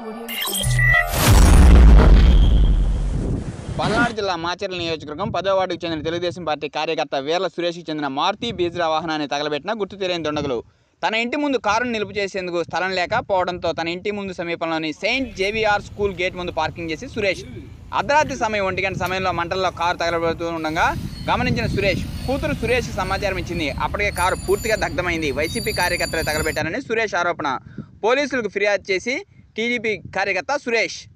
పల్నాడు జిల్లా మాచర్ల నియోజకవర్గం పదో వార్డుకు చెందిన తెలుగుదేశం పార్టీ కార్యకర్త వీర్ల సురేష్కి చెందిన మారుతి బీజ్రా వాహనాన్ని తగలబెట్టిన గుర్తు తెలియని దుండగులు తన ఇంటి ముందు కారును నిలుపు చేసేందుకు స్థలం లేక పోవడంతో తన ఇంటి ముందు సమీపంలోని సెయింట్ జేవిఆర్ స్కూల్ గేట్ ముందు పార్కింగ్ చేసి సురేష్ అర్ధరాత్రి సమయం ఒంటి గంట సమయంలో మంటల్లో కారు తగలబడుతూ ఉండగా గమనించిన సురేష్ కూతురు సురేష్ సమాచారం ఇచ్చింది అప్పటికే కారు పూర్తిగా దగ్ధమైంది వైసీపీ కార్యకర్తలు తగలబెట్టారని సురేష్ ఆరోపణ పోలీసులకు ఫిర్యాదు చేసి టీడీపీ కార్యకర్త సురేష్